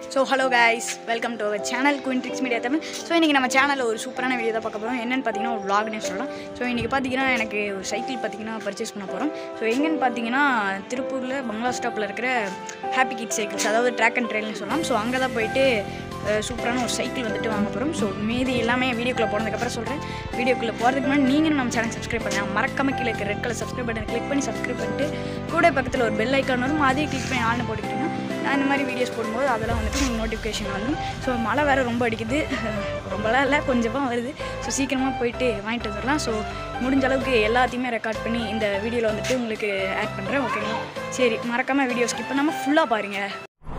so hello guys welcome to our channel queen tricks media Tamil so இன்றைக்கி நம்ம சேனலில் ஒரு சூப்பரான வீடியோ தான் பார்க்க போகிறோம் என்னென்னு பார்த்தீங்கன்னா ஒரு vlogனே சொல்லலாம் ஸோ இன்றைக்கி பார்த்தீங்கன்னா எனக்கு ஒரு சைக்கிள் பார்த்தீங்கன்னா பர்ச்சேஸ் பண்ண போகிறோம் ஸோ எங்கேன்னு பார்த்தீங்கன்னா திருப்பூரில் பங்களா ஸ்டாப்பில் இருக்கிற ஹாப்பி கிட் சைக்கிள்ஸ் அதாவது ட்ராக் அண்ட் ட்ரெயில்னு சொல்லலாம் ஸோ அங்கே தான் போயிட்டு அஹ், சூப்பரான ஒரு சைக்கிள் வந்துட்டு வாங்க போகிறோம் ஸோ மீதி எல்லாமே வீடியோக்குள்ளே போனதுக்கப்புறம் சொல்கிறேன் வீடியோக்குள்ளே போகிறதுக்கு முன்னாடி நீங்களும் நம்ம சேனல் சப்ஸ்கிரைப் பண்ணலாம் மறக்காம கீழே இருக்க red colour subscribe button click பண்ணி சப்ஸ்கிரைப் பண்ணிட்டு கூட பக்கத்தில் ஒரு பெல் ஐக்கான் வரும் அதையும் கிளிக் பண்ணி ஆள்னு போட்டுக்கிட்டீங்கன்னா நான் இந்த மாதிரி வீடியோஸ் போடும்போது அதெல்லாம் வந்துட்டு உங்களுக்கு நோட்டிஃபிகேஷன் வந்துடும் ஸோ மழை வேறு ரொம்ப அடிக்குது ரொம்பலாம் இல்லை கொஞ்சமாக வருது ஸோ சீக்கிரமாக போயிட்டு வாங்கிட்டு வந்துடலாம் ஸோ முடிஞ்ச அளவுக்கு எல்லாத்தையுமே ரெக்கார்ட் பண்ணி இந்த வீடியோவில் வந்துட்டு உங்களுக்கு ஆட் பண்ணுறேன் ஓகேங்களா சரி மறக்காமல் வீடியோ ஸ்கிப் பண்ணாமல் ஃபுல்லாக பாருங்கள்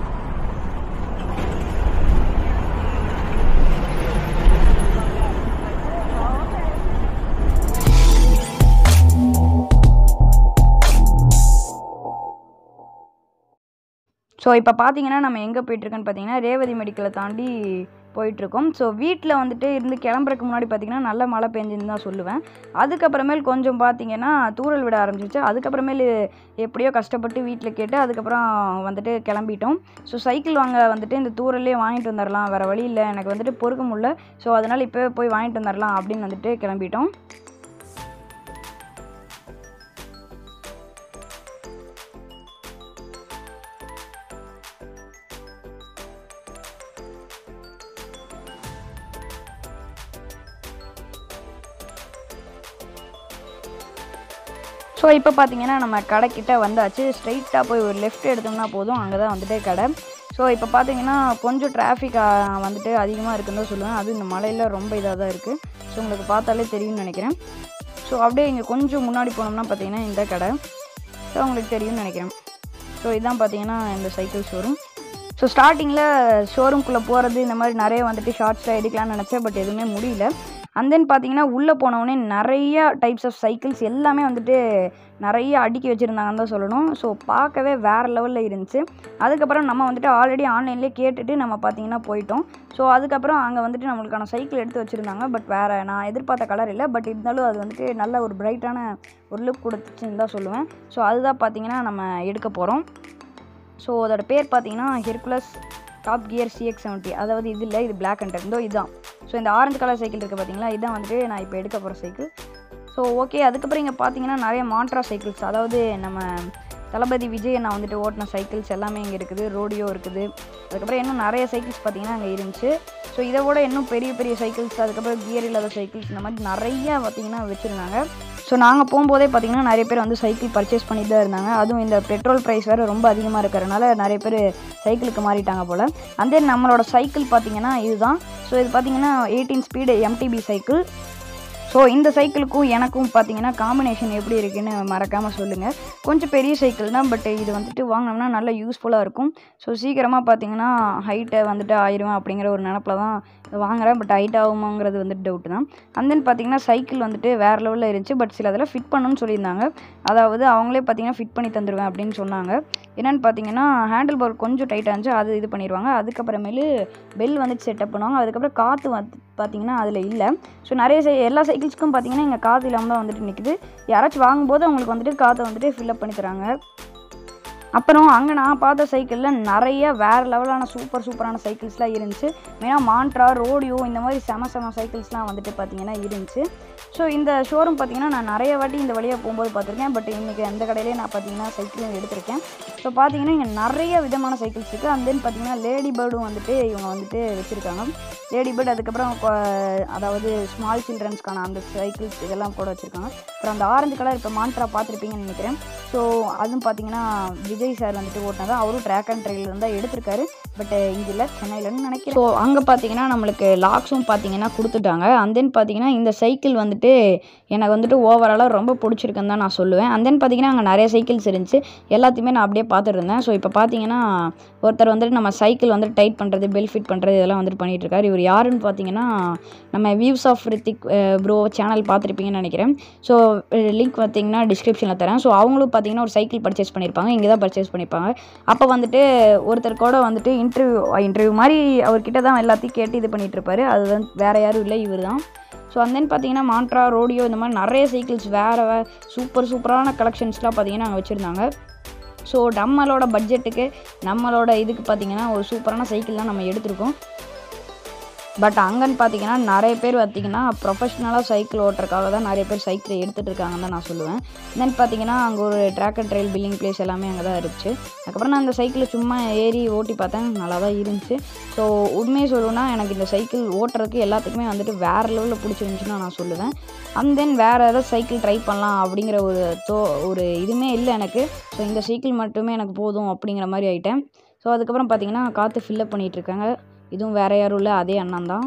ஸோ இப்போ பார்த்தீங்கன்னா நம்ம எங்கே போயிட்டுருக்கோன்னு பார்த்தீங்கன்னா ரேவதி மெடிக்கலை தாண்டி போயிட்டுருக்கோம் ஸோ வீட்டில் வந்துட்டு இருந்து கிளம்புறதுக்கு முன்னாடி பார்த்தீங்கன்னா நல்ல மழை பெஞ்சுன்னு தான் சொல்லுவேன் அதுக்கப்புறமேல் கொஞ்சம் பார்த்தீங்கன்னா தூறல் விட ஆரம்பிச்சிச்சு அதுக்கப்புறமேல் எப்படியோ கஷ்டப்பட்டு வீட்டில் கேட்டு அதுக்கப்புறம் வந்துட்டு கிளம்பிட்டோம் ஸோ சைக்கிள் வாங்க வந்துட்டு இந்த தூரல்லே வாங்கிட்டு வந்துடலாம் வேறு வழி இல்லை எனக்கு வந்துட்டு பொறுக்க முடியல ஸோ அதனால் இப்போ போய் வாங்கிட்டு வந்துடலாம் அப்படின்னு வந்துட்டு கிளம்பிட்டோம் ஸோ இப்போ பார்த்தீங்கன்னா நம்ம கடைக்கிட்ட வந்தாச்சு ஸ்ட்ரைட்டாக போய் ஒரு லெஃப்ட் எடுத்தோம்னா போதும் அங்கே தான் வந்துட்டு கடை ஸோ இப்போ பார்த்தீங்கன்னா கொஞ்சம் டிராஃபிக் வந்துட்டு அதிகமாக இருக்குன்னு தான் சொல்லுவேன் அது இந்த மலையில் ரொம்ப இதாக தான் இருக்குது ஸோ உங்களுக்கு பார்த்தாலே தெரியும்னு நினைக்கிறேன் ஸோ அப்படியே இங்கே கொஞ்சம் முன்னாடி போனோம்னா பார்த்தீங்கன்னா இந்த கடை ஸோ உங்களுக்கு தெரியும்னு நினைக்கிறேன் ஸோ இதான் பார்த்தீங்கன்னா இந்த சைக்கிள் ஷோரூம் ஸோ ஸ்டார்டிங்கில் ஷோரூம்குள்ளே போகிறது இந்த மாதிரி நிறைய வந்துட்டு ஷார்ட்ஸாக எடுக்கலாம்னு நினச்சேன் பட் எதுவுமே முடியல அண்ட் தென் பார்த்தீங்கன்னா உள்ளே போனவுடனே நிறைய டைப்ஸ் ஆஃப் சைக்கிள்ஸ் எல்லாமே வந்துட்டு நிறைய அடுக்கி வச்சுருந்தாங்கன்னு தான் சொல்லணும் ஸோ பார்க்கவே வேறு லெவலில் இருந்துச்சு அதுக்கப்புறம் நம்ம வந்துட்டு ஆல்ரெடி ஆன்லைன்லேயே கேட்டுட்டு நம்ம பார்த்தீங்கன்னா போயிட்டோம் ஸோ அதுக்கப்புறம் அங்கே வந்துட்டு நம்மளுக்கான சைக்கிள் எடுத்து வச்சுருந்தாங்க பட் வேறு நான் எதிர்பார்த்த கலர் இல்லை பட் இருந்தாலும் அது வந்துட்டு நல்ல ஒரு பிரைட்டான ஒரு லுக் கொடுத்துச்சுன்னு தான் சொல்லுவேன் ஸோ அதுதான் பார்த்தீங்கன்னா நம்ம எடுக்க போகிறோம் ஸோ அதோட பேர் பார்த்தீங்கன்னா Hercules top gear CX seventy அதாவது இது இல்லை இது பிளாக் அண்டர் இதோ இதுதான் ஸோ இந்த ஆரஞ்சு கலர் சைக்கிள் இருக்குது பார்த்தீங்களா இதுதான் வந்துட்டு நான் இப்போ எடுக்க போகிற சைக்கிள் ஸோ ஓகே அதுக்கப்புறம் இங்கே பார்த்தீங்கன்னா நிறைய மாட்ரா சைக்கிள்ஸ் அதாவது நம்ம தளபதி விஜய் நான் வந்துட்டு ஓட்டின சைக்கிள்ஸ் எல்லாமே இங்கே இருக்குது ரோடியோ இருக்குது அதுக்கப்புறம் இன்னும் நிறைய சைக்கிள்ஸ் பார்த்தீங்கன்னா அங்கே இருந்துச்சு ஸோ இதை விட இன்னும் பெரிய பெரிய சைக்கிள்ஸ் அதுக்கப்புறம் கியர் இல்லாத சைக்கிள்ஸ் இந்த மாதிரி நிறைய பார்த்தீங்கன்னா வச்சுருந்தாங்க ஸோ நாங்கள் போகும்போதே பார்த்தீங்கன்னா நிறைய பேர் வந்து சைக்கிள் பர்ச்சேஸ் பண்ணிட்டு தான் இருந்தாங்க அதுவும் இந்த பெட்ரோல் ப்ரைஸ் வேறு ரொம்ப அதிகமாக இருக்கிறனால நிறைய பேர் சைக்கிளுக்கு மாறிட்டாங்க போல் அண்ட் தென் நம்மளோட சைக்கிள் பார்த்தீங்கன்னா இதுதான் ஸோ இது பார்த்தீங்கன்னா eighteen speed MTB cycle so இந்த சைக்கிளுக்கும் எனக்கும் பார்த்தீங்கன்னா காம்பினேஷன் எப்படி இருக்குன்னு மறக்காமல் சொல்லுங்கள் கொஞ்சம் பெரிய சைக்கிள் தான் பட் இது வந்துட்டு வாங்கினோம்னா நல்லா யூஸ்ஃபுல்லாக இருக்கும் ஸோ சீக்கிரமாக பார்த்தீங்கன்னா ஹைட்டை வந்துட்டு ஆயிடுவேன் அப்படிங்கிற ஒரு நினப்பில் தான் வாங்குறேன் பட் ஹைட் ஆகுமாங்கிறது வந்துட்டு டவுட் தான் அண்ட் தென் பார்த்தீங்கன்னா சைக்கிள் வந்துட்டு வேறு லெவலில் இருந்துச்சு பட் சில இதில் ஃபிட் பண்ணணும்னு சொல்லியிருந்தாங்க அதாவது அவங்களே பார்த்தீங்கன்னா ஃபிட் பண்ணி தந்துடுவேன் அப்படின்னு சொன்னாங்க என்னென்னு பார்த்தீங்கன்னா ஹேண்டில் பார் கொஞ்சம் டைட்டாக இருந்துச்சு அது இது பண்ணிடுவாங்க அதுக்கப்புறமேலு பெல் வந்துட்டு செட்டப் பண்ணுவாங்க அதுக்கப்புறம் காற்று வந்து பார்த்தீங்கன்னா அதில் இல்லை ஸோ நிறைய சை எல்லா சைக்கிள்ஸ்க்கும் பார்த்தீங்கன்னா இங்கே காற்று இல்லாமல் தான் வந்துட்டு நிற்குது யாராச்சும் வாங்கும்போது அவங்களுக்கு வந்துட்டு காற்றை வந்துட்டு ஃபில்அப் பண்ணி தராங்க அப்புறம் அங்கே நான் பார்த்த சைக்கிளில் நிறைய வேறு லெவலான சூப்பர் சூப்பரான சைக்கிள்ஸ்லாம் இருந்துச்சு மெயினாக மாண்ட்ரா ரோடியோ இந்த மாதிரி செம செம சைக்கிள்ஸ்லாம் வந்துட்டு பார்த்தீங்கன்னா இருந்துச்சு ஸோ இந்த ஷோரூம் பார்த்தீங்கன்னா நான் நிறைய வாட்டி இந்த வழியாக போகும்போது பார்த்துருக்கேன் பட் இன்றைக்கி அந்த கடையிலே நான் பார்த்தீங்கன்னா சைக்கிளும் எடுத்திருக்கேன் ஸோ பார்த்தீங்கன்னா இங்கே நிறைய விதமான சைக்கிள்ஸ் இருக்குது அண்ட் தென் பார்த்தீங்கன்னா லேடி பேர்டும் வந்துட்டு இவங்க வந்துட்டு வச்சுருக்காங்க லேடி பேர்டு அதுக்கப்புறம் கொ- அதாவது ஸ்மால் சில்ட்ரன்ஸ்க்கான அந்த சைக்கிள்ஸ் இதெல்லாம் கூட வச்சுருக்காங்க அப்புறம் அந்த ஆரஞ்சு கலர் இப்போ மாண்ட்ரா பார்த்துருப்பீங்கன்னு நினைக்கிறேன் ஸோ அதுவும் பார்த்தீங்கன்னா விஜய் சார் வந்துட்டு ஓட்டினது அவரும் ட்ராக் அண்ட் ட்ரெயில் தான் எடுத்திருக்காரு பட் இங்கே இல்லை சென்னையிலன்னு நினைக்கிறேன் ஸோ அங்கே பார்த்தீங்கன்னா நம்மளுக்கு லாக்ஸும் பார்த்தீங்கன்னா கொடுத்துட்டாங்க அண்ட் தென் பார்த்தீங்கன்னா இந்த சைக்கிள் வந்துட்டு எனக்கு வந்துட்டு ஓவராலாக ரொம்ப பிடிச்சிருக்குன்னு தான் நான் சொல்லுவேன் அண்ட் தென் பார்த்தீங்கன்னா அங்கே நிறைய சைக்கிள்ஸ் இருந்துச்சு எல்லாத்தையுமே நான் அப்படியே பார்த்துட்டு இருந்தேன் ஸோ இப்போ பார்த்தீங்கன்னா ஒருத்தர் வந்துட்டு நம்ம சைக்கிள் வந்துட்டு டைட் பண்ணுறது பெல் ஃபிட் பண்ணுறது இதெல்லாம் வந்துட்டு பண்ணிட்டு இருக்காரு இவர் யாருன்னு பார்த்தீங்கன்னா நம்ம views of Rithik bro channel பார்த்துருப்பீங்கன்னு நினைக்கிறேன் ஸோ லிங்க் பார்த்தீங்கன்னா டிஸ்கிரிப்ஷனில் தரேன் ஸோ அவங்களும் பார்த்தீங்கன்னா ஒரு சைக்கிள் பர்ச்சேஸ் பண்ணியிருப்பாங்க இங்கே தான் பர்ச்சேஸ் பண்ணியிருப்பாங்க அப்போ வந்துட்டு ஒருத்தர் கூட வந்துட்டு இன்டர்வியூ இன்டர்வியூ மாதிரி அவர்கிட்ட தான் எல்லாத்தையும் கேட்டு இது பண்ணிட்டு இருப்பாரு அது வந்து வேறு யாரும் இல்லை இவர் தான் ஸோ and then பார்த்தீங்கன்னா மாண்ட்ரா ரோடியோ இந்த மாதிரி நிறைய சைக்கிள்ஸ் வேறு வே சூப்பர் சூப்பரான கலெக்ஷன்ஸ்லாம் பார்த்தீங்கன்னா அங்கே வச்சுருந்தாங்க ஸோ நம்மளோட பட்ஜெட்டுக்கு நம்மளோட இதுக்கு பார்த்தீங்கன்னா ஒரு சூப்பரான சைக்கிள் தான் நம்ம எடுத்திருக்கோம் பட் அங்கன்னு பார்த்தீங்கன்னா நிறைய பேர் பார்த்தீங்கன்னா ப்ரொஃபஷ்னலாக சைக்கிள் ஓட்டுறதுக்காக தான் நிறைய பேர் சைக்கிளை எடுத்துகிட்டு இருக்காங்கன்னு தான் நான் சொல்லுவேன் தென் பார்த்தீங்கன்னா அங்கே ஒரு track and trail billing place எல்லாமே அங்கே தான் இருந்துச்சு அதுக்கப்புறம் நான் அந்த சைக்கிளை சும்மா ஏறி ஓட்டி பார்த்தேன் நல்லா தான் இருந்துச்சு ஸோ உண்மையை சொல்லணும்னா எனக்கு இந்த சைக்கிள் ஓட்டுறதுக்கு எல்லாத்துக்குமே வந்துட்டு வேறு லெவலில் பிடிச்சிருந்துச்சுன்னு நான் சொல்லுவேன் அண்ட் தென் வேறு ஏதாவது சைக்கிள் ட்ரை பண்ணலாம் அப்படிங்கிற ஒரு தோ ஒரு இதுவுமே இல்லை எனக்கு ஸோ இந்த சைக்கிள் மட்டுமே எனக்கு போதும் அப்படிங்கிற மாதிரி ஆகிட்டேன் ஸோ அதுக்கப்புறம் பார்த்தீங்கன்னா காற்று ஃபில்லப் பண்ணிகிட்ருக்காங்க இதுவும் வேறு யாரும் இல்லை அதே அண்ணன் தான்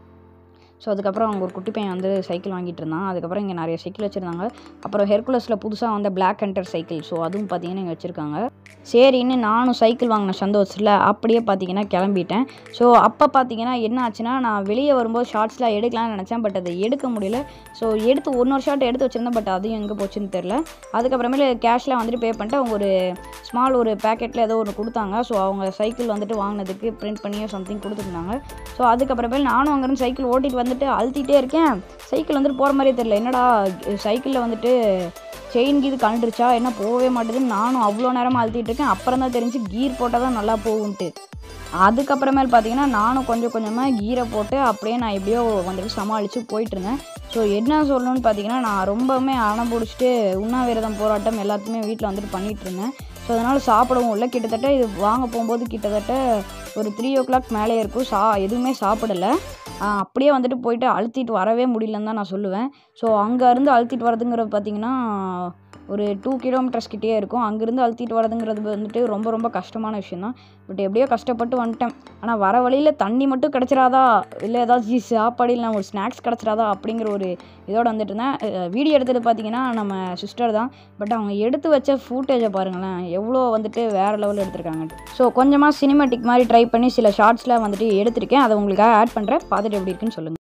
ஸோ அதுக்கப்புறம் அவங்க ஒரு குட்டி பையன் வந்து சைக்கிள் வாங்கிட்டு இருந்தான் அதுக்கப்புறம் இங்கே நிறைய சைக்கிள் வச்சுருந்தாங்க அப்புறம் ஹெர்குலஸில் புதுசாக வந்த பிளாக் ஹண்டர் சைக்கிள் ஸோ அதுவும் பார்த்தீங்கன்னா இங்கே வச்சுருக்காங்க சரின்னு நானும் சைக்கிள் வாங்கின சந்தோஷத்தில் அப்படியே பார்த்தீங்கன்னா கிளம்பிட்டேன் ஸோ அப்போ பார்த்தீங்கன்னா என்ன ஆச்சுன்னா நான் வெளியே வரும்போது ஷார்ட்ஸ்லாம் எடுக்கலாம்னு நினச்சேன் பட் அதை எடுக்க முடியல ஸோ எடுத்து ஒன்னொரு ஷார்ட் எடுத்து வச்சுருந்தேன் பட் அதையும் எங்கே போச்சுன்னு தெரில அதுக்கப்புறமேல கேஷில் வந்துட்டு பே பண்ணிட்டு அவங்க ஒரு ஸ்மால் ஒரு பேக்கெட்டில் ஏதோ ஒன்று கொடுத்தாங்க ஸோ அவங்க சைக்கிள் வந்துட்டு வாங்கினதுக்கு பிரிண்ட் பண்ணியோ சம்திங் கொடுத்துருந்தாங்க ஸோ அதுக்கப்புறமேல் நானும் அங்கேருந்து சைக்கிள் ஓட்டிட்டு வந்துட்டு அழுத்திட்டே இருக்கேன் சைக்கிள் வந்துட்டு போகிற மாதிரியே தெரில என்னடா சைக்கிளில் வந்துட்டு செயின் கீது கண்டுருச்சா என்ன போகவே மாட்டேதுன்னு நானும் அவ்வளோ நேரமாக அழுத்திட்டு இருக்கேன் அப்புறம் தான் தெரிஞ்சு கீர் போட்டால் தான் நல்லா போகும்ன்ட்டு அதுக்கப்புறமேல் பார்த்தீங்கன்னா நானும் கொஞ்சம் கொஞ்சமாக கீரை போட்டு அப்படியே நான் எப்படியோ வந்துட்டு சமாளித்து போயிட்டு இருந்தேன் ஸோ என்ன சொல்லணும்னு பார்த்தீங்கன்னா நான் ரொம்பவுமே அணம் பிடிச்சிட்டு உண்ணாவிரதம் போராட்டம் எல்லாத்தையுமே வீட்டில் வந்துட்டு பண்ணிகிட்டு இருந்தேன் ஸோ அதனால் சாப்பிடவும் இல்லை கிட்டத்தட்ட இது வாங்க போகும்போது கிட்டத்தட்ட ஒரு த்ரீ ஓ கிளாக் மேலே இருக்கும் சா எதுவுமே சாப்பிடலை ஆஹ் அப்படியே வந்துட்டு போயிட்டு அழுத்திட்டு வரவே முடியலன்னு தான் நான் சொல்லுவேன் ஸோ அங்கேருந்து அழுத்திட்டு வரதுங்கிறது பார்த்தீங்கன்னா ஒரு டூ கிலோமீட்டர்ஸ் கிட்டே இருக்கும் அங்கேருந்து அழுத்திட்டு வரதுங்கிறது வந்துட்டு ரொம்ப ரொம்ப கஷ்டமான விஷயம் தான் பட் எப்படியோ கஷ்டப்பட்டு வந்துட்டேன் ஆனால் வர வழியில் தண்ணி மட்டும் கிடச்சிராதா இல்லை ஏதாச்சும் சாப்பாடு இல்லை ஒரு ஸ்நாக்ஸ் கிடச்சிராதா அப்படிங்கிற ஒரு இதோட வந்துட்டு இருந்தேன் வீடியோ எடுத்தது பார்த்தீங்கன்னா நம்ம சிஸ்டர் தான் பட் அவங்க எடுத்து வச்ச ஃபூட்டேஜை பாருங்களேன் எவ்வளோ வந்துட்டு வேறு லெவலில் எடுத்திருக்காங்க ஸோ கொஞ்சமாக சினிமேட்டிக் மாதிரி ட்ரை பண்ணி சில ஷார்ட்ஸில் வந்துட்டு எடுத்திருக்கேன் அதை உங்களுக்காக ஆட் பண்ணுறேன் பார்த்துட்டு எப்படி இருக்குன்னு சொல்லுங்கள்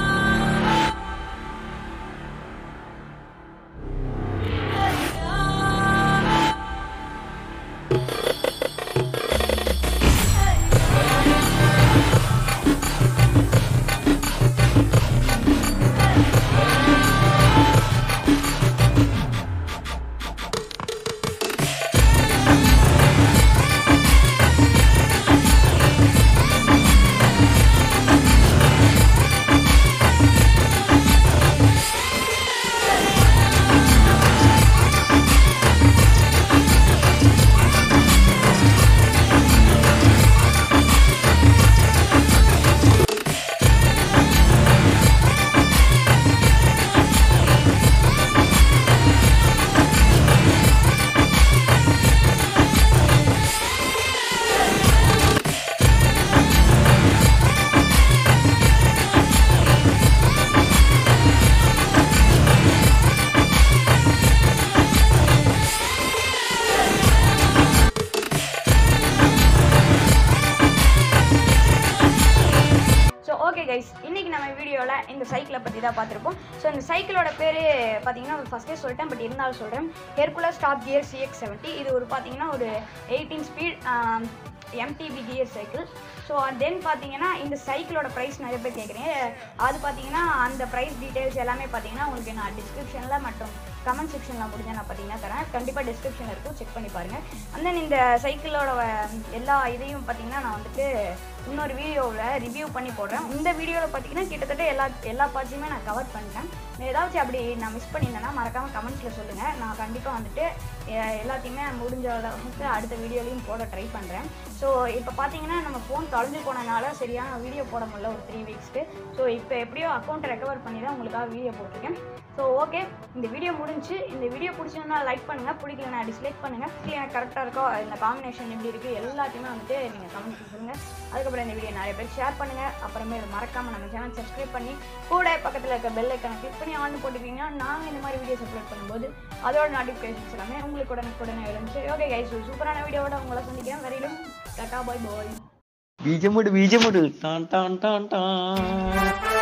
ஸோ ஓகே கைஸ் இன்னைக்கு நம்ம வீடியோவில் இந்த சைக்கிளை பற்றி தான் பார்த்துருப்போம் ஸோ இந்த சைக்கிளோட பேர் பார்த்தீங்கன்னா ஃபஸ்ட்டே சொல்லிட்டேன் பட் இருந்தாலும் சொல்கிறேன் Hercules top gear CX seventy இது ஒரு பார்த்தீங்கன்னா ஒரு eighteen speed MTB gear cycle so then பார்த்தீங்கன்னா இந்த சைக்கிளோட ப்ரைஸ் நிறைய பேர் கேட்குறீங்க அது பார்த்தீங்கன்னா அந்த ப்ரைஸ் டீட்டெயில்ஸ் எல்லாமே பார்த்தீங்கன்னா உங்களுக்கு நான் டிஸ்கிரிப்ஷனில் மற்றும் கமெண்ட் செக்ஷனில் முடிஞ்ச நான் பார்த்தீங்கன்னா தரேன் கண்டிப்பாக டிஸ்கிரிப்ஷனில் இருக்கும் செக் பண்ணி பாருங்கள் அண்ட் தென் இந்த சைக்கிளோட எல்லா இதையும் பார்த்தீங்கன்னா நான் வந்துட்டு இன்னொரு வீடியோவில் ரிவ்யூ பண்ணி போடுறேன் இந்த வீடியோவில் பார்த்தீங்கன்னா கிட்டத்தட்ட எல்லா எல்லா பார்ட்ஸையுமே நான் கவர் பண்ணிட்டேன் ஏதாச்சும் அப்படி நான் மிஸ் பண்ணியிருந்தேன்னா மறக்காமல் கமெண்ட்ஸில் சொல்லுங்கள் நான் கண்டிப்பாக வந்துட்டு எ- எல்லாத்தையுமே முடிஞ்ச அளவுக்கு அடுத்த வீடியோலையும் போட ட்ரை பண்ணுறேன் ஸோ இப்போ பார்த்தீங்கன்னா நம்ம ஃபோன் தொலைஞ்சு போனனால சரியான வீடியோ போட முடியல ஒரு த்ரீ வீக்ஸ்க்கு ஸோ இப்போ எப்படியோ அக்கௌண்ட் ரெக்கவர் பண்ணி தான் உங்களுக்காக வீடியோ போட்டிருக்கேன் ஸோ ஓகே இந்த வீடியோ முடிஞ்சு இந்த வீடியோ பிடிச்சிருந்தா லைக் பண்ணுங்கள் பிடிக்கலனா டிஸ்லைக் பண்ணுங்கள் எனக்கு கரெக்டாக இருக்கோ இந்த காம்பினேஷன் எப்படி இருக்குது எல்லாத்தையுமே வந்துட்டு நீங்கள் கமெண்ட் சொல்லுங்கள் அதுக்கப்புறம் இந்த வீடியோ நிறைய பேர் ஷேர் பண்ணுங்கள் அப்புறமே மறக்காமல் நம்ம சேனல் சப்ஸ்கிரைப் பண்ணி கூட பக்கத்தில் இருக்க பெல் ஐக்கனை கிளிக் பண்ணி ஆன் போட்டுக்கிங்கன்னா நாங்கள் இந்த மாதிரி வீடியோஸ் அப்லோட் பண்ணும்போது அதோட நோட்டிஃபிகேஷன்ஸ் எல்லாமே உங்களுக்கு உடனே உடனே இருந்துச்சு ஓகே கைஸ் சூப்பரான வீடியோவோட உங்களை சந்திக்கிறேன் வரையிலும் டாட்டா பாய் பாய் ബീജമുട് ബീജമുട് ടാൻ ടാൻ ടാൻ ടാൻ